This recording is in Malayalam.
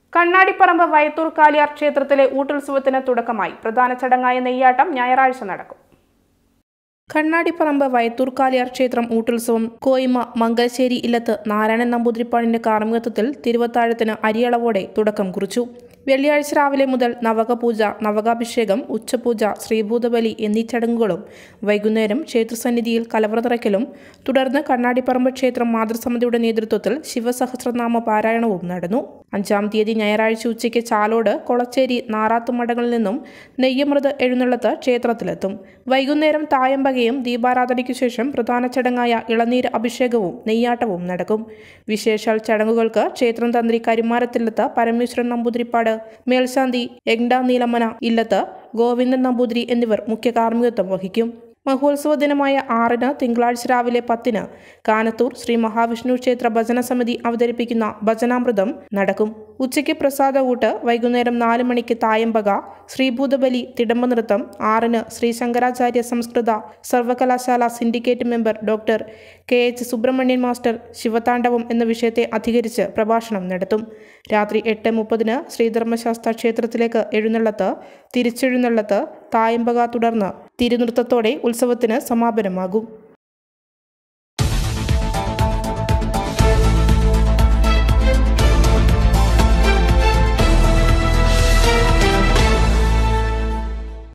കണ്ണാടിപ്പറമ്പ് വയത്തൂർ കാലിയാർ ക്ഷേത്രത്തിലെ ഊട്ടുത്സവത്തിന് തുടക്കമായി പ്രധാന ചടങ്ങായ നെയ്യാട്ടം ഞായറാഴ്ച നടക്കും കണ്ണാടിപ്പറമ്പ് വയത്തൂർ കാലിയാർ ക്ഷേത്രം ഊട്ടുത്സവം കോയിമ മംഗലശ്ശേരി ഇല്ലത്ത് നാരായണൻ നമ്പൂതിരിപ്പാടിന്റെ കാർമ്മികത്വത്തിൽ തിരുവത്താഴത്തിന് അരിയളവോടെ തുടക്കം കുറിച്ചു വെള്ളിയാഴ്ച രാവിലെ മുതൽ നവകപൂജ നവകാഭിഷേകം ഉച്ചപൂജ ശ്രീഭൂതബലി എന്നീ ചടങ്ങുകളും വൈകുന്നേരം ക്ഷേത്രസന്നിധിയിൽ കലവറ നിറയ്ക്കലും തുടർന്ന് കണ്ണാടിപ്പറമ്പ് ക്ഷേത്രം മാതൃസമിതിയുടെ നേതൃത്വത്തിൽ ശിവസഹസ്രനാമ പാരായണവും നടന്നു അഞ്ചാം തീയതി ഞായറാഴ്ച ഉച്ചയ്ക്ക് ചാലോട് കൊളച്ചേരി നാറാത്തുമടങ്ങളിൽ നിന്നും നെയ്യമൃത് എഴുന്നള്ളത്ത് ക്ഷേത്രത്തിലെത്തും വൈകുന്നേരം തായമ്പകയും ദീപാരാധനയ്ക്കു ശേഷം പ്രധാന ചടങ്ങായ ഇളനീര് അഭിഷേകവും നെയ്യാട്ടവും നടക്കും വിശേഷാൽ ചടങ്ങുകൾക്ക് ക്ഷേത്രം തന്ത്രി കരിമാരത്തില്ലത്ത് പരമേശ്വരൻ നമ്പൂതിരിപ്പാട് മേൽശാന്തി എഗ്ഡ നീലമ്മന ഇല്ലത്ത് ഗോവിന്ദൻ നമ്പൂതിരി എന്നിവർ മുഖ്യ കാർമ്മികത്വം വഹിക്കും മഹോത്സവ ദിനമായ ആറിന് തിങ്കളാഴ്ച രാവിലെ പത്തിന് കാനത്തൂർ ശ്രീ മഹാവിഷ്ണു ക്ഷേത്ര ഭജന സമിതി അവതരിപ്പിക്കുന്ന ഭജനാമൃതം നടക്കും ഉച്ചയ്ക്ക് പ്രസാദ ഊട്ട് വൈകുന്നേരം നാല് മണിക്ക് തായമ്പക ശ്രീഭൂതബലി തിടമ്പ നൃത്തം ആറിന് ശ്രീ ശങ്കരാചാര്യ സംസ്കൃത സർവകലാശാല syndicate member doctor K H Subrahmanian master ശിവതാണ്ഡവം എന്ന വിഷയത്തെ അധികരിച്ച് പ്രഭാഷണം നടത്തും രാത്രി എട്ട് മുപ്പതിന് ശ്രീധർമ്മശാസ്ത്ര ക്ഷേത്രത്തിലേക്ക് എഴുന്നള്ളത്ത് തിരിച്ചെഴുന്നള്ളത്ത് തായമ്പക തുടർന്ന് തിരുനൃത്തത്തോടെ ഉത്സവത്തിന് സമാപനമാകും